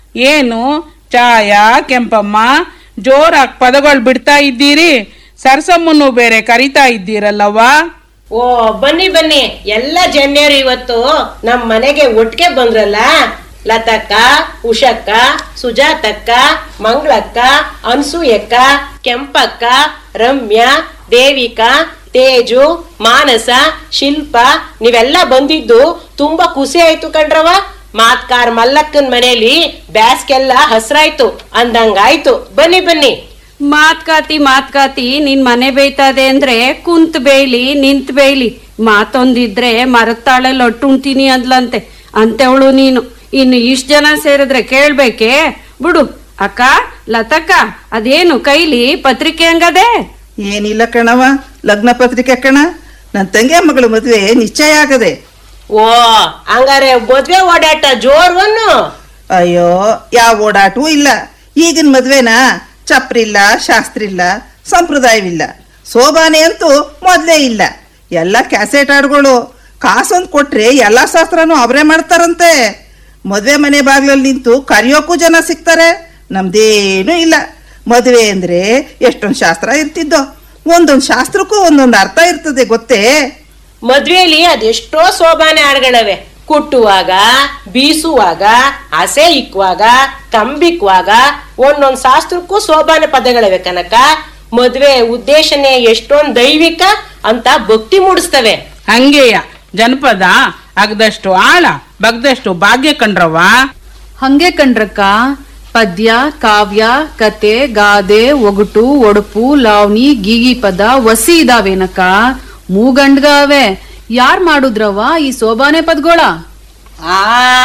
ಏನು ಚಾಯ ಕೆಂಪಮ್ಮ ಜೋರಾಗಿ ಪದಗಳು ಬಿಡ್ತಾ ಇದ್ದೀರಿ ಸರ್ಸಮ್ಮನ್ನು ಬೇರೆ ಕರಿತಾ ಇದ್ದೀರಲ್ಲವ್ವ ಓ ಬನ್ನಿ ಬನ್ನಿ ಎಲ್ಲ ಜನ್ಯರು ಇವತ್ತು ನಮ್ ಮನೆಗೆ ಒಟ್ಟಿಗೆ ಬಂದ್ರಲ್ಲ ಲತಕ್ಕ ಉಷಕ್ಕ ಸುಜಾತಕ್ಕ ಮಂಗಳಕ್ಕ ಅನ್ಸೂಯಕ್ಕ ಕೆಂಪಕ್ಕ ರಮ್ಯಾ ದೇವಿಕಾ ತೇಜು ಮಾನಸ ಶಿಲ್ಪ ನೀವೆಲ್ಲ ಬಂದಿದ್ದು ತುಂಬಾ ಖುಷಿ ಆಯ್ತು ಕಣ್ರವ ಮಾತ್ಕಾರ್ ಮಲ್ಲಕ್ಕನ್ ಮನೇಲಿ ಬ್ಯಾಸ್ಗೆಲ್ಲ ಹಸ್ರಾಯ್ತು ಅಂದಂಗಾಯ್ತು ಬನ್ನಿ ಬನ್ನಿ ಮಾತ್ಕಾತಿ ಮಾತ್ಕಾತಿ ನಿನ್ ಮನೆ ಬೇಯ್ತದೆ ಅಂದ್ರೆ ಕುಂತ್ ಬೇಯ್ಲಿ ನಿಂತ್ ಬೇಯ್ಲಿ ಮಾತೊಂದಿದ್ರೆ ಮರದ ತಾಳಲ್ಲಿ ಒಟ್ಟು ಉಣ್ತೀನಿ ಅಂದ್ಲಂತೆ ಅಂತವಳು ನೀನು ಇನ್ನು ಇಷ್ಟ್ ಜನ ಸೇರಿದ್ರೆ ಕೇಳ್ಬೇಕೆ ಬಿಡು ಅಕ್ಕ ಲತಕ್ಕ ಅದೇನು ಕೈಲಿ ಪತ್ರಿಕೆ ಹಂಗದೆ ಏನಿಲ್ಲ ಕಣವ ಲಗ್ನ ಪತ್ರಿಕೆ ಕಣ ನನ್ನ ತಂಗಿ ಮಗಳ ಮದುವೆ ನಿಶ್ಚಯ ಆಗದೆ ಓ ಹಂಗಾರೆ ಮದ್ವೆ ಓಡಾಟ ಜೋರ್ವನ್ನು ಅಯ್ಯೋ ಯಾವ ಓಡಾಟವೂ ಇಲ್ಲ ಈಗಿನ ಮದ್ವೆನ ಚಪ್ರಿಲ್ಲ ಶಾಸ್ತ್ರ ಇಲ್ಲ ಸಂಪ್ರದಾಯವಿಲ್ಲ ಶೋಭಾನೆ ಅಂತೂ ಮೊದಲೇ ಇಲ್ಲ ಎಲ್ಲ ಕ್ಯಾಸೆಟ್ ಹಾಡುಗಳು ಕಾಸೊಂದು ಕೊಟ್ರೆ ಎಲ್ಲ ಶಾಸ್ತ್ರನೂ ಅವರೇ ಮಾಡ್ತಾರಂತೆ ಮದುವೆ ಮನೆ ಬಾಗ್ಲಲ್ಲಿ ನಿಂತು ಕರೆಯೋಕ್ಕೂ ಜನ ಸಿಗ್ತಾರೆ ನಮ್ದೇನೂ ಇಲ್ಲ ಮದುವೆ ಅಂದ್ರೆ ಎಷ್ಟೊಂದು ಶಾಸ್ತ್ರ ಇರ್ತಿದ್ದೋ ಒಂದೊಂದು ಶಾಸ್ತ್ರಕ್ಕೂ ಒಂದೊಂದು ಅರ್ಥ ಇರ್ತದೆ ಗೊತ್ತೇ ಮದ್ವೆಲಿ ಅದೆಷ್ಟೋ ಶೋಭಾನೆ ಹಾಡ್ಗಳವೆ ಕುಟ್ಟುವಾಗ ಬೀಸುವಾಗ ಹಸೆ ಇಕ್ಕುವಾಗ ಕಂಬಿಕ್ಕುವಾಗ ಒಂದೊಂದ್ ಶಾಸ್ತ್ರಕ್ಕೂ ಶೋಭಾನೆ ಪದಗಳಿವೆ ಕನಕ ಮದ್ವೆ ಉದ್ದೇಶನೇ ಎಷ್ಟೊಂದ್ ದೈವಿಕ ಅಂತ ಭಕ್ತಿ ಮೂಡಿಸ್ತವೆ ಹಂಗೆಯ ಜನಪದ ಅಗ್ದಷ್ಟು ಆಳ ಬಗ್ದಷ್ಟು ಭಾಗ್ಯ ಕಂಡ್ರವ್ವ ಹಂಗೆ ಕಂಡ್ರಕ್ಕ ಪದ್ಯ ಕಾವ್ಯ ಕತೆ ಗಾದೆ ಒಗಟು ಒಡಪು ಲಾವಣಿ ಗೀಗಿ ಪದ ವಸಿ ಇದಾವೇನಕ್ಕ ಮೂಗಂಡ್ಗಾವೆ ಯಾರ್ ಮಾಡುದ್ರವ್ವ ಈ ಸೋಬಾನೆ ಪದ್ಗೋಳ ಆ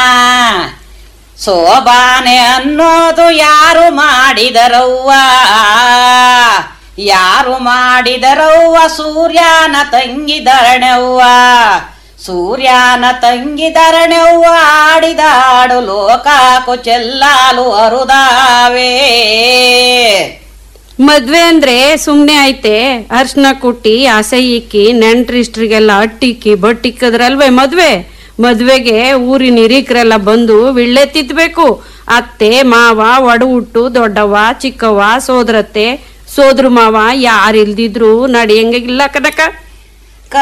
ಸೋಬಾನೆ ಅನ್ನೋದು ಯಾರು ಮಾಡಿದರವ್ವ ಯಾರು ಮಾಡಿದರವ್ವ ಸೂರ್ಯನ ತಂಗಿ ಧರಣೆವ್ವ ಸೂರ್ಯನ ತಂಗಿ ಧರಣೆವ್ವ ಆಡಿದಾಡು ಲೋಕಾಕು ಚೆಲ್ಲಾಲು ಅರುದಾವೇ ಮದ್ವೆ ಅಂದ್ರೆ ಸುಮ್ನೆ ಐತೆ ಅರ್ಶನ ಕುಟ್ಟಿ ಆಸೆ ಇಕ್ಕಿ ನೆಂಟ್ರಿಷ್ಟ್ರಿಗೆಲ್ಲ ಅಟ್ಟಿಕ್ಕಿ ಬಟ್ಟಿಕ್ಕದ್ರಲ್ವೇ ಮದ್ವೆ ಮದ್ವೆಗೆ ಊರಿನ ಹಿರೀಕರೆಲ್ಲ ಬಂದು ವಿಳ್ಳೆ ತಿತ್ಬೇಕು ಅತ್ತೆ ಮಾವ ಒಡಹುಟ್ಟು ದೊಡ್ಡವ್ವ ಚಿಕ್ಕವ್ವ ಸೋದರತ್ತೆ ಸೋದ್ರ ಮಾವ ಯಾರಿಲ್ದಿದ್ರು ನಡೆಯಂಗಿಲ್ಲ ಕನಕ